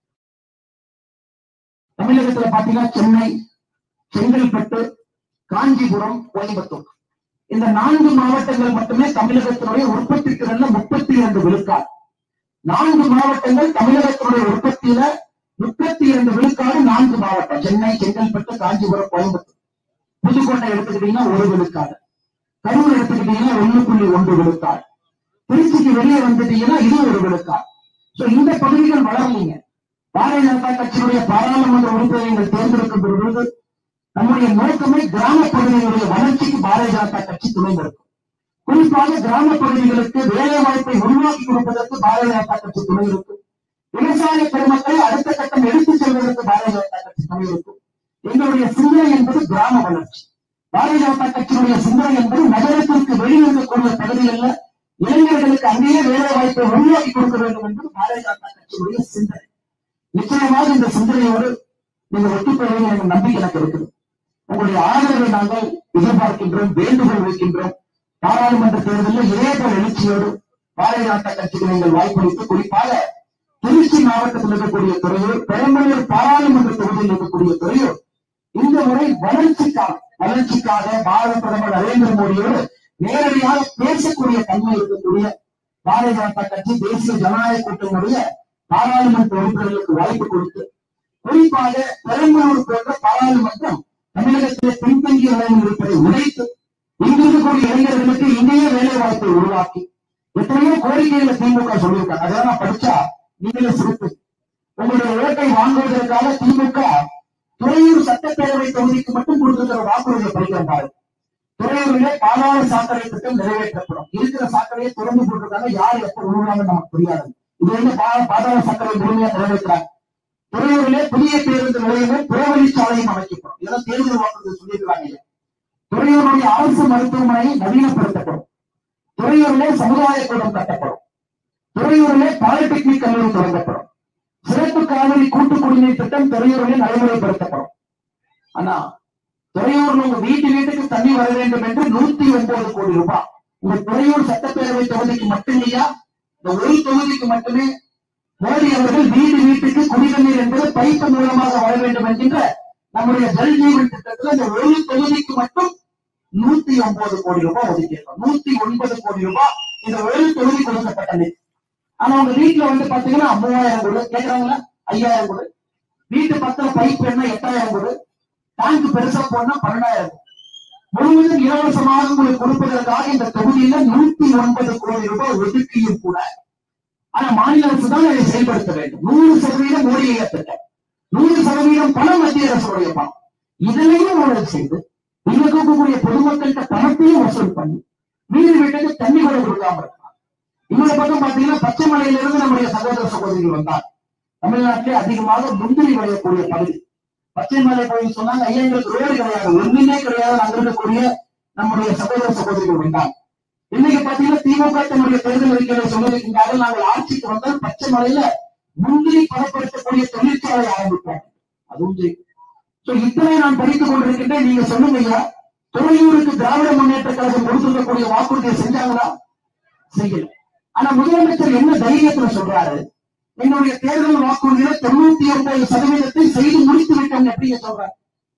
தமிழகத்துல பாத்தீங்கன்னா சென்னை செங்கல்பட்டு காஞ்சிபுரம் கோயம்புத்தூர் இந்த நான்கு மாவட்டங்கள் மட்டுமே தமிழகத்தினுடைய உற்பத்தி திறன்ல முப்பத்தி இரண்டு விழுக்காடு நான்கு மாவட்டங்கள் தமிழகத்தினுடைய உற்பத்தியில முப்பத்தி இரண்டு விழுக்காடு நான்கு மாவட்டம் சென்னை செங்கல்பட்டு காஞ்சிபுரம் கோயம்புத்தூர் புதுக்கோட்டை எடுத்துக்கிட்டீங்கன்னா ஒரு விழுக்காடு கரூர் எடுத்துக்கிட்டீங்கன்னா ஒண்ணு புள்ளி ஒன்று விழுக்காடு திருச்சிக்கு வெளியே வந்துட்டீங்கன்னா இது ஒரு விழுக்காடு சோ இந்த பகுதிகள் வளரலீங்க பாரதிய ஜனதா கட்சியினுடைய பாராளுமன்ற உறுப்பினர்கள் தேர்ந்தெடுக்கும் பொழுது நம்முடைய நோக்கமே கிராம பகுதிகளுடைய வளர்ச்சிக்கு பாரதிய ஜனதா கட்சி துணை நிற்கும் குறிப்பாக கிராம பகுதிகளுக்கு வேலை வாய்ப்பை உருவாக்கி கொடுப்பதற்கு பாரதிய ஜனதா கட்சி துணை இருக்கும் விவசாய பெருமக்களை அடுத்த கட்டம் எடுத்துச் செல்வதற்கு பாரதிய ஜனதா கட்சி துணை இருக்கும் எங்களுடைய சிந்தனை என்பது கிராம வளர்ச்சி பாரதிய ஜனதா கட்சியினுடைய சிந்தனை என்பது நகரத்திற்கு வெளியில் இருக்கக்கூடிய பகுதிகளில் இளைஞர்களுக்கு அங்கேயே வேலை வாய்ப்பை உருவாக்கி கொடுக்க வேண்டும் என்பது பாரதிய ஜனதா கட்சியினுடைய சிந்தனை நிச்சயமாக இந்த சிந்தனையோடு நீங்க ஒத்துப்போவீங்க என்ற நம்பிக்கை எனக்கு இருக்குது உங்களுடைய ஆதரவை நாங்கள் எதிர்பார்க்கின்றோம் வேண்டுகோள் வைக்கின்றோம் பாராளுமன்ற தேர்தலில் இதே போல் எழுச்சியோடு பாரதிய ஜனதா கட்சிக்கு நீங்கள் வாய்ப்பளித்து குறிப்பாக திருச்சி மாவட்டத்தில் இருக்கக்கூடிய துறையூர் பெரம்பலூர் பாராளுமன்ற தொகுதியில் இருக்கக்கூடிய துறையூர் இந்த முறை வளர்ச்சிக்காக வளர்ச்சிக்காக பாரத பிரதமர் நரேந்திர மோடியோடு நேரடியாக பேசக்கூடிய தன்மை இருக்கக்கூடிய பாரதிய ஜனதா கட்சி தேசிய ஜனநாயக கூட்டணியுடைய பாராளுமன்ற உறுப்பினர்களுக்கு வாய்ப்பு கொடுத்து குறிப்பாக பெரம்பலூர் போன்ற பாராளுமன்றம் தமிழகத்திலே பின்தங்கிய நிலையில் இருப்பதை உடைத்து இங்கு இருக்கக்கூடிய இளைஞர்களுக்கு இங்கேயே வேலை வாய்ப்பை உருவாக்கி எத்தனையோ கோரிக்கைகளை திமுக சொல்லியிருக்காங்க அதெல்லாம் நான் படிச்சா நீங்களே சிரிப்பு உங்களுடைய ஓட்டை வாங்குவதற்காக திமுக துறையூர் சட்டப்பேரவை தொகுதிக்கு மட்டும் கொடுத்திருக்கிற வாக்குறுதியை படிக்கிறேன் பாருங்க துறையூரிலே பாதாள சாக்கடை திட்டம் நிறைவேற்றப்படும் இருக்கிற சாக்கடையை திறந்து போட்டிருக்காங்க யார் எப்ப உருவாங்க நமக்கு தெரியாது இது வந்து பா- பாதாள சாக்கடை முழுமையா நிறைவேற்றுறாங்க துறையூரிலே புதிய பேருந்து நிலையமும் புறவழிச்சாலையும் அமைக்கப்படும் இதெல்லாம் தேர்தல் வாக்குறுதி சொல்லியிருக்கிறாங்க ஐயா. துறையூருடைய அரசு மருத்துவமனை நவீனப்படுத்தப்படும் துறையூரிலே சமுதாய கூடம் கட்டப்படும் துறையூரிலே பாலிடெக்னிக் கல்லூரி தொடங்கப்படும் சிறப்பு காவிரி கூட்டு குடிநீர் திட்டம் துறையூரிலே நடைமுறைப்படுத்தப்படும் ஆனா துறையூர்ல உங்க வீட்டு வீட்டுக்கு தண்ணி வர வேண்டும் என்று நூத்தி ஒன்பது கோடி ரூபாய் உங்க துறையூர் சட்டப்பேரவை தொகுதிக்கு மட்டுமேயா இந்த ஒரு தொகுதிக்கு மட்டுமே மோடி அவர்கள் வீடு வீட்டுக்கு குடிநீர் என்பது பைப்பு மூலமாக வர வேண்டும் என்கின்ற நம்முடைய ஜல் ஜீவன் திட்டத்துல இந்த ஒரு தொகுதிக்கு மட்டும் நூத்தி ஒன்பது கோடி ரூபாய் ஒதுக்கியிருக்கோம் நூத்தி ஒன்பது கோடி ரூபாய் இந்த ஒரு தொகுதி கொடுக்கப்பட்ட நிதி ஆனா உங்க வீட்டுல வந்து பாத்தீங்கன்னா மூவாயிரம் கொடு கேக்குறாங்களா ஐயாயிரம் கொடு வீட்டு பக்கத்துல பைப் வேணா எட்டாயிரம் கொடு டேங்க் பெருசா போனா பன்னெண்டாயிரம் கொடு. முழுவதும் இலவசமாக உங்களுக்கு கொடுப்பதற்காக இந்த தொகுதியில நூத்தி ஒன்பது கோடி ரூபாய் ஒதுக்கியும் கூட ஆனா மாநில அரசு தான் இதை செயல்படுத்த வேண்டும் நூறு சதவீதம் மோடி திட்டம் நூறு சதவீதம் பணம் மத்திய அரசுடைய பணம் இதிலையும் ஊழல் செய்து இங்க இருக்கக்கூடிய பொதுமக்கள்கிட்ட பணத்தையும் வசூல் பண்ணி வீடு வீட்டுக்கு தண்ணி கூட கொடுக்காம இருக்காங்க இன்னொரு பக்கம் பாத்தீங்கன்னா பச்சை மலையிலிருந்து நம்முடைய சகோதர சகோதரிகள் வந்தார் தமிழ்நாட்டிலே அதிகமாக முந்திரி விளையக்கூடிய பகுதி பச்சை மலை போய் சொன்னாங்க ஐயா எங்களுக்கு ரோடு கிடையாது ஒண்ணுமே கிடையாது அங்க இருக்கக்கூடிய நம்முடைய சகோதர சகோதரிகள் வந்தாங்க இன்னைக்கு பாத்தீங்கன்னா திமுக தன்னுடைய தேர்தல் அறிக்கையில சொல்லியிருக்கின்றார்கள் நாங்கள் ஆட்சிக்கு வந்தால் பச்சை மலையில முந்திரி பதப்படுத்தக்கூடிய தொழிற்சாலை ஆரம்பிப்போம் அதுவும் சரி சோ இத்தனை நான் படித்துக் கொண்டிருக்கின்றேன் நீங்க சொல்லுங்க ஐயா துறையூருக்கு திராவிட முன்னேற்ற கழகம் கொடுத்திருக்கக்கூடிய வாக்குறுதியை செஞ்சாங்களா செய்யல ஆனா முதலமைச்சர் என்ன தைரியத்துல சொல்றாரு என்னுடைய தேர்தல் வாக்குறுதியில தொண்ணூத்தி ஒன்பது சதவீதத்தை செய்து முடித்து விட்டோம் எப்படிங்க சொல்றாரு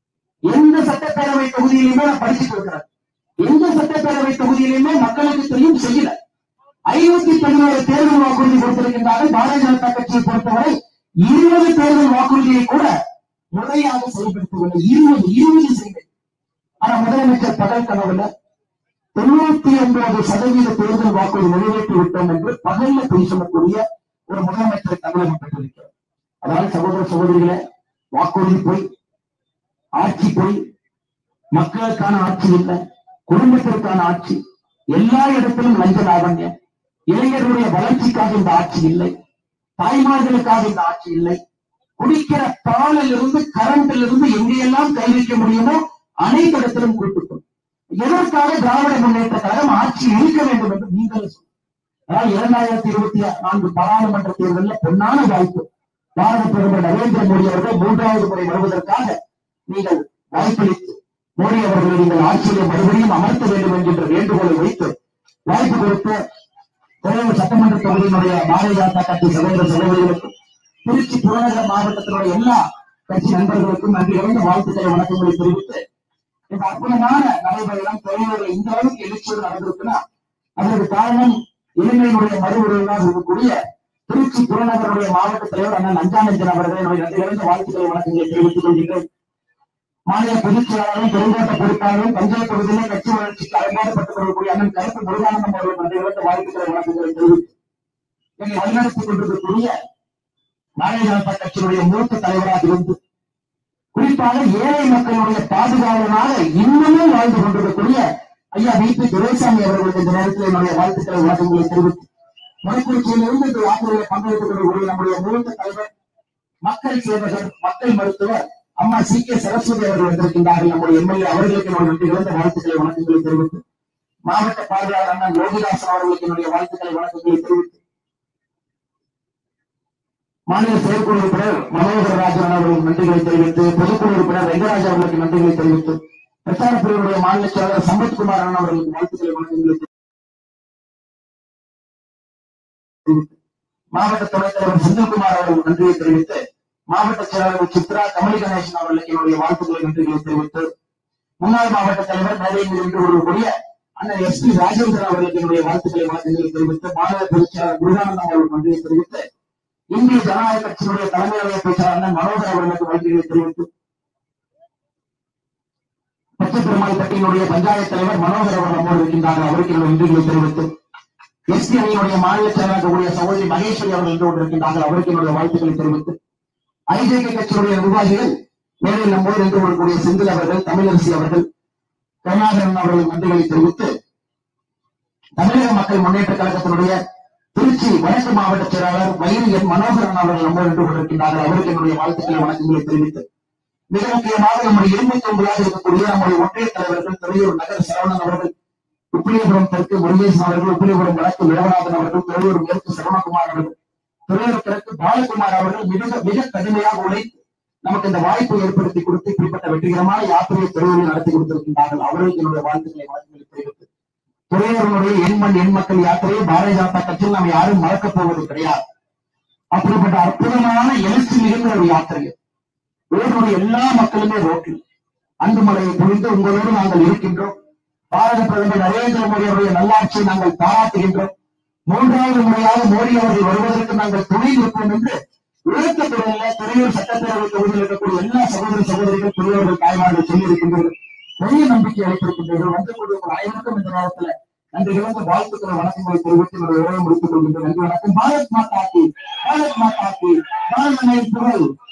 எந்த சட்டப்பேரவை தொகுதியிலுமே நான் படிச்சுட்டு இருக்கிறேன் எந்த சட்டப்பேரவை தொகுதியிலுமே மக்களுக்கு தெரியும் செய்யல ஐநூத்தி பதினோரு தேர்தல் வாக்குறுதி கொடுத்திருக்கின்றார்கள் பாரதிய ஜனதா கட்சியை பொறுத்தவரை இருபது தேர்தல் வாக்குறுதியை கூட முறையாக செயல்படுத்தவில்லை இருபது இருபது செய்தி ஆனா முதலமைச்சர் பகல் கனவுல தொண்ணூத்தி ஒன்பது சதவீத தேர்தல் வாக்குறுதி நிறைவேற்றி விட்டோம் என்று பகல்ல பொய் சொல்லக்கூடிய ஒரு முதலமைச்சர் தமிழகம் பெற்றிருக்கிறார் அதாவது சகோதர சகோதரிகளே வாக்குறுதி போய் ஆட்சி போய் மக்களுக்கான ஆட்சி இல்லை குடும்பத்திற்கான ஆட்சி எல்லா இடத்திலும் லஞ்ச லாவண்யம் இளைஞர்களுடைய வளர்ச்சிக்காக இந்த ஆட்சி இல்லை தாய்மார்களுக்காக இந்த ஆட்சி இல்லை குடிக்கிற பாலில் இருந்து கரண்டில் இருந்து எங்கெல்லாம் கை வைக்க முடியுமோ அனைத்து இடத்திலும் கூட்டுக்கும் எதற்காக திராவிட முன்னேற்ற கழகம் ஆட்சி இருக்க வேண்டும் என்று நீங்கள் சொல்லுங்கள் அதாவது இரண்டாயிரத்தி இருபத்தி நான்கு பாராளுமன்ற தேர்தலில் பொன்னான வாய்ப்பு பாரத பிரதமர் நரேந்திர மோடி அவர்கள் மூன்றாவது முறை வருவதற்காக நீங்கள் வாய்ப்பளித்து மோடி அவர்களை நீங்கள் ஆட்சியிலே மறுபடியும் அமர்த்த வேண்டும் என்கின்ற வேண்டுகோளை வைத்து வாய்ப்பு கொடுத்த தலைவர் சட்டமன்ற தொகுதியினுடைய பாரதிய ஜனதா கட்சி சகோதர சகோதரிகளுக்கும் திருச்சி புறநகர மாவட்டத்தினுடைய எல்லா கட்சி நண்பர்களுக்கும் நன்றி இறந்த வாழ்த்துக்களை வணக்கங்களை தெரிவித்து இந்த அற்புதமான நடைபெறலாம் தொழில்கள் இந்த அளவுக்கு எழுச்சியோடு நடந்திருக்குன்னா அதற்கு காரணம் இலங்கையினுடைய மறு உறவினால் இருக்கக்கூடிய திருச்சி புறநகருடைய மாவட்ட தலைவர் அண்ணன் நஞ்சானந்தன் அவர்கள் என்னுடைய நன்றி இறந்த வாழ்த்துக்களை வணக்கங்களை தெரிவித்துக் கொள்கிறேன் மாநில பொதுச் செயலாளரும் பெருந்தோட்ட பொறுப்பாளரும் தஞ்சை பகுதியிலே கட்சி வளர்ச்சிக்கு அலங்காரப்பட்டுக் கொள்ளக்கூடிய அண்ணன் கருத்து முருகானந்தம் அவர்கள் நன்றி இறந்த வாழ்த்துக்களை வணக்கங்களை தெரிவித்து என்னை வழிநடத்திக் கொண்டிருக்கக்கூடிய பாரதிய ஜனதா கட்சியினுடைய மூத்த தலைவராக இருந்து குறிப்பாக ஏழை மக்களுடைய பாதுகாவலனாக இன்னமும் வாழ்ந்து கொண்டிருக்கக்கூடிய ஐயா வி பி துரைசாமி அவர்களுக்கு இந்த நேரத்தில் என்னுடைய வாழ்த்துக்களை வழக்கங்களை தெரிவித்து மலைக்குறிச்சியிலிருந்து இந்த யாத்திரையில் பங்கெடுத்துக் கொள்ளக்கூடிய நம்முடைய மூத்த தலைவர் மக்கள் சேவகர் மக்கள் மருத்துவர் அம்மா சி கே சரஸ்வதி அவர்கள் வந்திருக்கின்றார்கள் நம்முடைய எம்எல்ஏ அவர்களுக்கு என்னுடைய நன்றி இழந்த வாழ்த்துக்களை வணக்கங்களை தெரிவித்து மாவட்ட பார்வையாளர் அண்ணன் யோகிதாசன் அவர்களுக்கு என்னுடைய வாழ்த்துக்களை வணக்கங்களை தெரிவித்து மாநில செயற்குழு உறுப்பினர் மனோகர் ராஜன் அவர்களுக்கு நன்றிகளை தெரிவித்து பொதுக்குழு உறுப்பினர் வெங்கராஜ் அவர்களுக்கு நன்றிகளை தெரிவித்து பிரச்சார பிரிவுடைய மாநில செயலாளர் சம்பத்குமார் அண்ணன் அவர்களுக்கு வாழ்த்துக்களை வணக்கங்களை தெரிவித்து மாவட்ட துணைத் தலைவர் செந்தில்குமார் அவர்களுக்கு நன்றியை தெரிவித்து மாவட்ட செயலாளர் சித்ரா கமலி கணேசன் அவர்களுக்கு என்னுடைய வாழ்த்துக்களை நன்றிகளை தெரிவித்து முன்னாள் மாவட்ட தலைவர் மேடையில் நின்று கொள்ளக்கூடிய அண்ணன் எஸ் பி ராஜேந்திரன் அவர்களுக்கு என்னுடைய வாழ்த்துக்களை வணக்கங்களை தெரிவித்து மாநில பொதுச் செயலாளர் முருகானந்தம் அவர்களுக்கு நன்றியை தெரிவித்து இந்திய ஜனநாயக கட்சியினுடைய தலைமை நிலைய பேச்சாளர் அண்ணன் மனோகர் அவர்களுக்கு வாழ்த்துக்களை தெரிவித்து பச்சை பெருமாள் பட்டியினுடைய பஞ்சாயத்து தலைவர் மனோகர் அவர்கள் நம்மோடு இருக்கின்றார்கள் அவருக்கு என்னுடைய நன்றிகளை தெரிவித்து எஸ்பி அணியினுடைய மாநில செயலாளர் கூடிய சகோதரி மகேஸ்வரி அவர்கள் நின்று கொண்டிருக்கின்றார்கள் அவருக்கு என்னுடைய வாழ்த்துக்களை தெரிவித்து ஐஜேகே கட்சியுடைய நிர்வாகிகள் மேலில் நம்மோடு நின்று கொள்ளக்கூடிய செந்தில் அவர்கள் தமிழரசி அவர்கள் கருணாகரன் அவர்கள் நன்றிகளை தெரிவித்து தமிழக மக்கள் முன்னேற்ற கழகத்தினுடைய திருச்சி வடக்கு மாவட்ட செயலாளர் வயல் என் மனோகரன் அவர்கள் நம்மோடு நின்று கொண்டிருக்கின்றார்கள் அவருக்கு என்னுடைய வாழ்த்துக்களை வணக்கங்களை தெரிவித்து மிக முக்கியமாக நம்முடைய இருபத்தி ஒன்பதாக இருக்கக்கூடிய நம்முடைய ஒன்றிய தலைவர்கள் துறையூர் நகர் சரவணன் அவர்கள் உப்பிலியபுரம் தெற்கு முருகேசன் அவர்கள் உப்பிலியபுரம் வடக்கு விழவநாதன் அவர்கள் துறையூர் மேற்கு சரவணகுமார் அவர்கள் துறையூர் கிழக்கு பாலகுமார் அவர்கள் மிக மிக கடுமையாக உழைத்து நமக்கு இந்த வாய்ப்பை ஏற்படுத்தி கொடுத்து இப்படிப்பட்ட வெற்றிகரமான யாத்திரையை துறையூரில் நடத்தி கொடுத்திருக்கின்றார்கள் அவர்களுக்கு என்னுடைய வாழ்த்துக்களை வழக்கங்களை தெரிவித்து துறையூரினுடைய எண்மண் எண் மக்கள் யாத்திரையை பாரதிய ஜனதா கட்சியில் நாம் யாரும் மறக்கப் போவது கிடையாது அப்படிப்பட்ட அற்புதமான எழுச்சி மிகுந்த ஒரு யாத்திரை இது. ஊருடைய எல்லா மக்களுமே ரோட்டில் அன்பு மலையை புரிந்து உங்களோடு நாங்கள் இருக்கின்றோம் பாரத பிரதமர் நரேந்திர மோடி அவருடைய நல்லாட்சியை நாங்கள் பாராட்டுகின்றோம் மூன்றாவது முறையாக மோடி அவர்கள் வருவதற்கு நாங்கள் துணை நிற்போம் என்று உழைக்கத்துறையில துறையூர் சட்டப்பேரவை தொகுதியில் இருக்கக்கூடிய எல்லா சகோதர சகோதரிகள் துறையோர்கள் தாய்மார்கள் சொல்லியிருக்கின்றனர் பெரிய நம்பிக்கை அளித்திருக்கின்றீர்கள் வந்து கூடிய உங்கள் அனைவருக்கும் இந்த நேரத்துல நன்றி இழந்த வாழ்த்துக்களை வணக்கங்களை தெரிவித்து என்னுடைய உரையை முடித்துக் கொள்கின்றேன் நன்றி வணக்கம் பாரத் மாதா கி பாரத் மாதா கி பாரத புகழ்